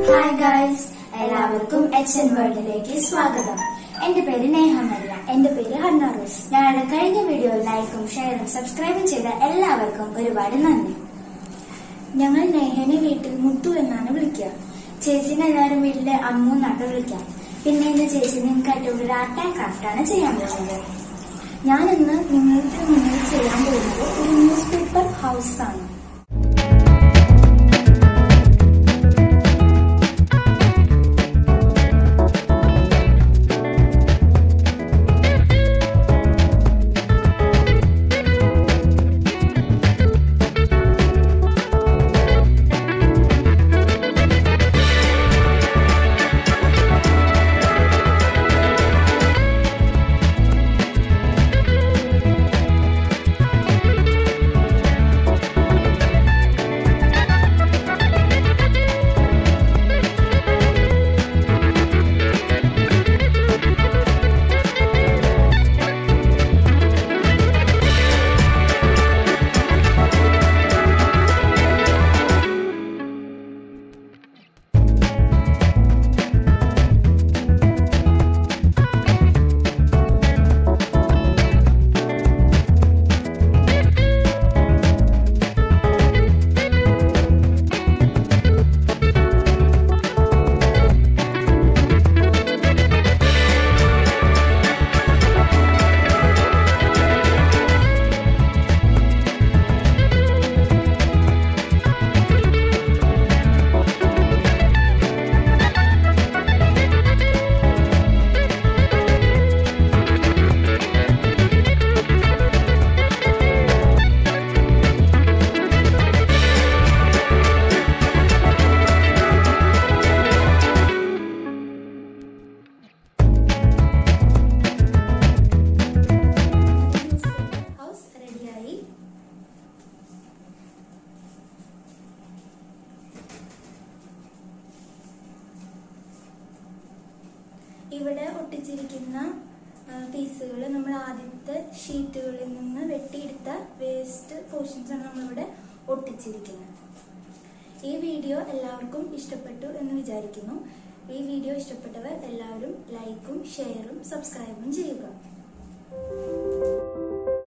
hi guys എല്ലാവർക്കും H N വേൾഡിലേക്ക് സ്വാഗതം എന്റെ പേര് നേഹ മരിയ എന്റെ പേര് ഹന്ന റോസ് ഞങ്ങളുടെ കഴിഞ്ഞ വീഡിയോ ലൈക്കും ഷെയറും സബ്സ്ക്രൈബും ചെയ്ത എല്ലാവർക്കും ഒരുപാട് നന്ദി ഞങ്ങൾ നേഹനെ വീട്ടിൽ മുത്തു എന്നാണ് വിളിക്കുക ചേച്ചിനെ എല്ലാവരും വീട്ടിലെ അമ്മു എന്നാണ് വിളിക്കാം പിന്നെ ഇന്ന് ചേച്ചി നിങ്ങൾക്കായിട്ട് ഒരു ആർട്ട് ആൻഡ് ക്രാഫ്റ്റ് ആണ് ചെയ്യാൻ പോകുന്നത് ഞാൻ ഇന്ന് നിങ്ങൾക്ക് മുന്നിൽ ചെയ്യാൻ പോകുന്നത് ഒരു ന്യൂസ് പേപ്പർ ഹൗസ് ആണ് ഹൗസ് റെഡിയായി ഇവിടെ ഒട്ടിച്ചിരിക്കുന്ന പീസുകൾ നമ്മൾ ആദ്യത്തെ ഷീറ്റുകളിൽ നിന്ന് വെട്ടിയെടുത്ത വേസ്റ്റ് പോർഷൻസ് ആണ് നമ്മളിവിടെ ഒട്ടിച്ചിരിക്കുന്നത് ഈ വീഡിയോ എല്ലാവർക്കും ഇഷ്ടപ്പെട്ടു എന്ന് വിചാരിക്കുന്നു ഈ വീഡിയോ ഇഷ്ടപ്പെട്ടവർ എല്ലാവരും ലൈക്കും ഷെയറും സബ്സ്ക്രൈബും ചെയ്യുക